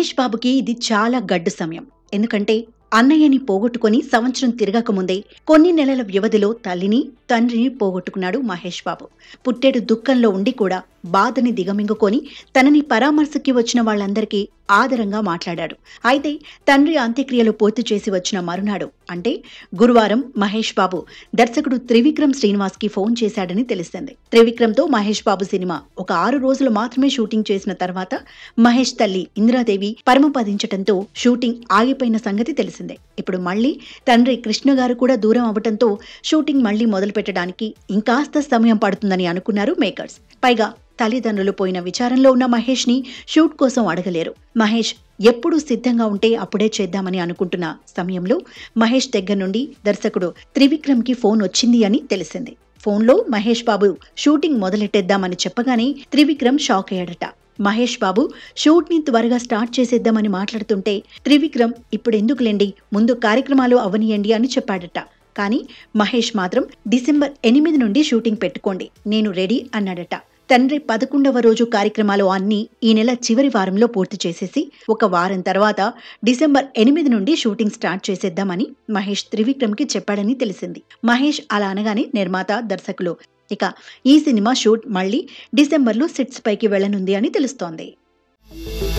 మహేష్ బాబుకి ఇది చాలా గడ్డు సమయం ఎందుకంటే అన్నయ్యని పోగొట్టుకొని సంవత్సరం తిరగకముందే కొన్ని నెలల వ్యవధిలో తల్లిని తండ్రిని పోగొట్టుకున్నాడు మహేష్ బాబు పుట్టేడు దుఃఖంలో ఉండి కూడా బాధని దిగమింగుకొని తనని పరామర్శకి వచ్చిన వాళ్ళందరికీ ఆదరంగా మాట్లాడాడు అయితే తండ్రి అంత్యక్రియలు పూర్తి చేసి వచ్చిన మరునాడు అంటే గురువారం మహేష్ బాబు దర్శకుడు త్రివిక్రమ్ శ్రీనివాస్ కి ఫోన్ చేశాడని తెలిసింది త్రివిక్రమ్ తో మహేష్ బాబు సినిమా ఒక ఆరు రోజులు మాత్రమే షూటింగ్ చేసిన తర్వాత మహేష్ తల్లి ఇందిరాదేవి పరమపదించటంతో షూటింగ్ ఆగిపోయిన సంగతి తెలిసిందే ఇప్పుడు మళ్ళీ తండ్రి కృష్ణ గారు కూడా దూరం అవటంతో షూటింగ్ మళ్ళీ మొదలు పెట్టడానికి ఇంకాస్త సమయం పడుతుందని అనుకున్నారు మేకర్స్ పైగా తల్లిదండ్రులు పోయిన విచారంలో ఉన్న మహేష్ ని షూట్ కోసం అడగలేరు మహేష్ ఎప్పుడు సిద్ధంగా ఉంటే అప్పుడే చేద్దామని అనుకుంటున్న సమయంలో మహేష్ దగ్గర నుండి దర్శకుడు త్రివిక్రమ్ కి ఫోన్ వచ్చింది అని తెలిసింది ఫోన్లో మహేష్ బాబు షూటింగ్ మొదలెట్టేద్దామని చెప్పగానే త్రివిక్రమ్ షాక్ అయ్యాడట మహేష్ బాబు షూట్ ని త్వరగా స్టార్ట్ చేసేద్దామని మాట్లాడుతుంటే త్రివిక్రమ్ ఇప్పుడు ఎందుకులేండి ముందు కార్యక్రమాలు అవనియండి అని చెప్పాడట కానీ మహేష్ మాత్రం డిసెంబర్ ఎనిమిది నుండి షూటింగ్ పెట్టుకోండి నేను రెడీ అన్నాడట తండ్రి పదకొండవ రోజు కార్యక్రమాలు అన్ని ఈ నెల చివరి వారంలో పూర్తి చేసేసి ఒక వారం తర్వాత డిసెంబర్ ఎనిమిది నుండి షూటింగ్ స్టార్ట్ చేసేద్దామని మహేష్ త్రివిక్రమ్కి చెప్పాడని తెలిసింది మహేష్ అలా అనగానే నిర్మాత దర్శకులు ఇక ఈ సినిమా షూట్ మళ్ళీ డిసెంబర్లో సెట్స్ పైకి వెళ్లనుంది అని తెలుస్తోంది